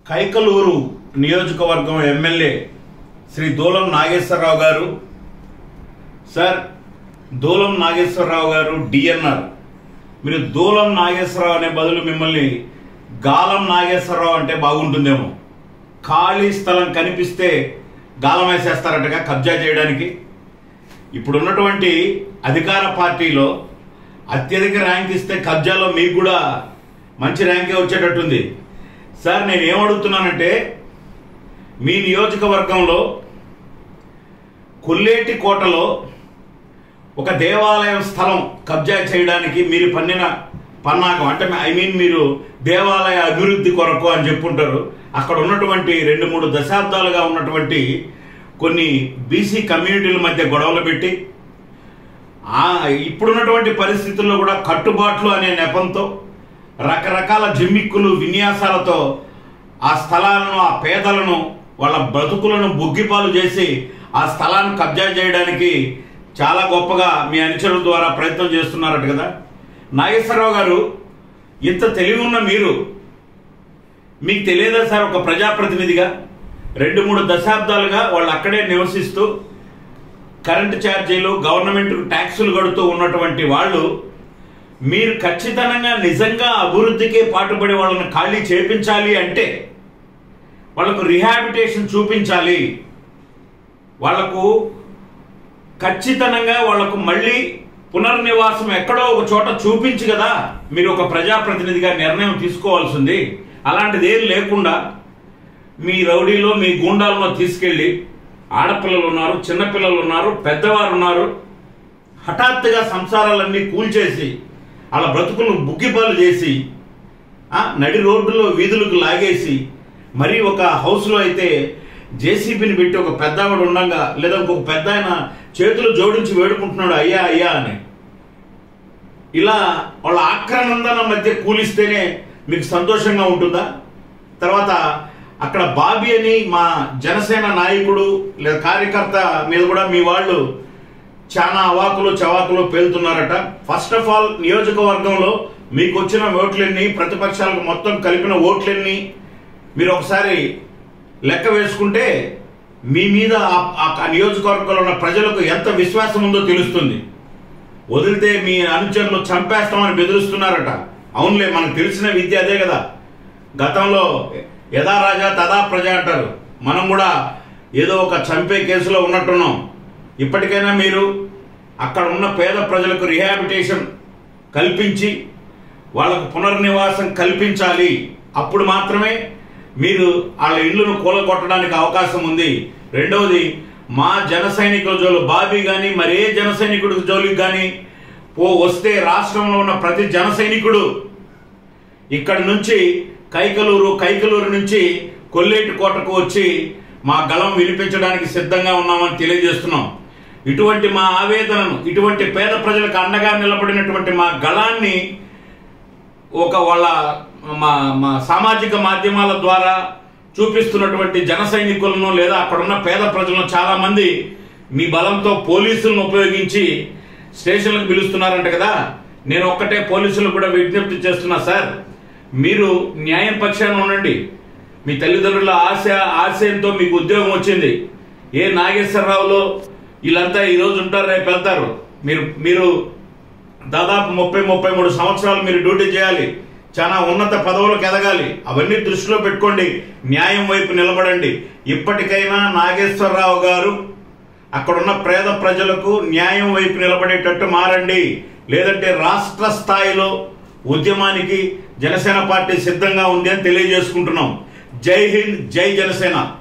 కైకలూరు నియోజకవర్గం ఎమ్మెల్యే శ్రీ దూలం నాగేశ్వరరావు గారు సార్ దూలం నాగేశ్వరరావు గారు డిఎన్ఆర్ మీరు దూలం నాగేశ్వరరావు అనే బదులు మిమ్మల్ని గాలం నాగేశ్వరరావు అంటే బాగుంటుందేమో ఖాళీ స్థలం కనిపిస్తే గాలం వేసేస్తారటగా కబ్జా చేయడానికి ఇప్పుడున్నటువంటి అధికార పార్టీలో అత్యధిక ర్యాంక్ ఇస్తే కబ్జాలో మీకు కూడా మంచి ర్యాంకే వచ్చేటట్టుంది సార్ నేను ఏమడుగుతున్నానంటే మీ నియోజకవర్గంలో కొల్లేటి కోటలో ఒక దేవాలయం స్థలం కబ్జా చేయడానికి మీరు పన్నిన పన్నాగం అంటే ఐ మీన్ మీరు దేవాలయ అభివృద్ధి కొరకు అని చెప్పుంటారు అక్కడ ఉన్నటువంటి రెండు మూడు దశాబ్దాలుగా ఉన్నటువంటి కొన్ని బీసీ కమ్యూనిటీల మధ్య గొడవలు పెట్టి ఆ ఇప్పుడున్నటువంటి పరిస్థితుల్లో కూడా కట్టుబాట్లు అనే నెపంతో రకరకాల జిమ్మిక్కులు విన్యాసాలతో ఆ స్థలాలను ఆ పేదలను వాళ్ళ బ్రతుకులను బుగ్గిపాలు చేసి ఆ స్థలాన్ని కబ్జా చేయడానికి చాలా గొప్పగా మీ అనుచరుల ద్వారా ప్రయత్నం చేస్తున్నారట కదా నాగేశ్వరరావు గారు ఇంత తెలివి ఉన్న మీరు మీకు తెలియదా సార్ ఒక ప్రజాప్రతినిధిగా రెండు మూడు దశాబ్దాలుగా వాళ్ళు అక్కడే నివసిస్తూ కరెంటు ఛార్జీలు గవర్నమెంట్ ట్యాక్సులు కడుతూ ఉన్నటువంటి వాళ్ళు మీరు ఖచ్చితంగా నిజంగా అభివృద్ధికి పాటుపడి వాళ్ళని ఖాళీ చేపించాలి అంటే వాళ్ళకు రిహాబిటేషన్ చూపించాలి వాళ్లకు ఖచ్చితంగా వాళ్లకు మళ్ళీ పునర్నివాసం ఎక్కడో ఒక చోట చూపించి కదా మీరు ఒక ప్రజాప్రతినిధిగా నిర్ణయం తీసుకోవాల్సింది అలాంటిది ఏం లేకుండా మీ రౌడీలో మీ గూండాలలో తీసుకెళ్ళి ఆడపిల్లలు ఉన్నారు చిన్నపిల్లలు ఉన్నారు పెద్దవారు ఉన్నారు హఠాత్తుగా సంసారాలన్నీ కూల్చేసి వాళ్ళ బ్రతుకులను బుగ్గిపాలు చేసి ఆ, నడి రోడ్డులో వీధులకు లాగేసి మరి ఒక హౌస్లో అయితే జేసీబీని పెట్టి ఒక పెద్దవాడు ఉండగా లేదా ఇంకొక పెద్ద ఆయన చేతులు జోడించి వేడుకుంటున్నాడు అయ్యా అయ్యా అని ఇలా వాళ్ళ ఆక్రనందన మధ్య కూలిస్తేనే మీకు సంతోషంగా ఉంటుందా తర్వాత అక్కడ బాబీ అని మా జనసేన నాయకుడు లేదా కార్యకర్త మీద కూడా మీ వాళ్ళు చాలా అవాకులు చవాకులు పేలుతున్నారట ఫస్ట్ ఆఫ్ ఆల్ నియోజకవర్గంలో మీకు వచ్చిన ఓట్లెన్ని ప్రతిపక్షాలకు మొత్తం కలిపిన ఓట్లెన్ని మీరు ఒకసారి లెక్క వేసుకుంటే మీ మీద ఆ- ఆ నియోజకవర్గంలో ఉన్న ప్రజలకు ఎంత విశ్వాసం ఉందో తెలుస్తుంది వదిలితే మీ అనుచరులు చంపేస్తామని బెదిరిస్తున్నారట అవునులే మనకు తెలిసిన విద్య అదే కదా గతంలో యథా రాజా తదా ప్రజ అంటారు మనం కూడా ఏదో ఒక చంపే కేసులో ఉన్నట్టున్నాం ఇప్పటికైనా మీరు అక్కడ ఉన్న పేద ప్రజలకు రిహాబిటేషన్ కల్పించి వాళ్ళకు పునర్నివాసం కల్పించాలి అప్పుడు మాత్రమే మీరు వాళ్ళ ఇళ్లను కూలగొట్టడానికి అవకాశం ఉంది రెండవది మా జన సైనికుల జోలు బాబీ కానీ మరే జన సైనికుడి జోలికి కానీ పో వస్తే రాష్ట్రంలో ఉన్న ప్రతి జన సైనికుడు ఇక్కడ నుంచి కైకలూరు కైకలూరు నుంచి కొల్లేటి కోటకు వచ్చి మా గళం వినిపించడానికి సిద్ధంగా ఉన్నామని తెలియజేస్తున్నాం ఇటువంటి మా ఆవేదనను ఇటువంటి పేద ప్రజలకు అండగా నిలబడినటువంటి మా గళాన్ని ఒక వాళ్ళ మా మా సామాజిక మాధ్యమాల ద్వారా చూపిస్తున్నటువంటి జన సైనికులను లేదా అక్కడున్న పేద ప్రజలను చాలా మంది మీ బలంతో పోలీసులను ఉపయోగించి స్టేషన్లకు పిలుస్తున్నారంట కదా నేను ఒక్కటే పోలీసులకు కూడా విజ్ఞప్తి చేస్తున్నా సార్ మీరు న్యాయం పక్షాన ఉండండి మీ తల్లిదండ్రుల ఆశ ఆశయంతో మీకు ఉద్యోగం వచ్చింది ఏ నాగేశ్వరరావులో వీళ్ళంతా ఈ రోజు ఉంటారు రేపు వెళ్తారు మీరు మీరు దాదాపు ముప్పై ముప్పై మూడు సంవత్సరాలు మీరు డ్యూటీ చేయాలి చాలా ఉన్నత పదవులకు ఎదగాలి అవన్నీ దృష్టిలో పెట్టుకోండి న్యాయం వైపు నిలబడండి ఇప్పటికైనా నాగేశ్వరరావు గారు అక్కడున్న పేద ప్రజలకు న్యాయం వైపు నిలబడేటట్టు మారండి లేదంటే రాష్ట్ర స్థాయిలో ఉద్యమానికి జనసేన పార్టీ సిద్ధంగా ఉంది అని తెలియజేసుకుంటున్నాం జై హింద్ జై జనసేన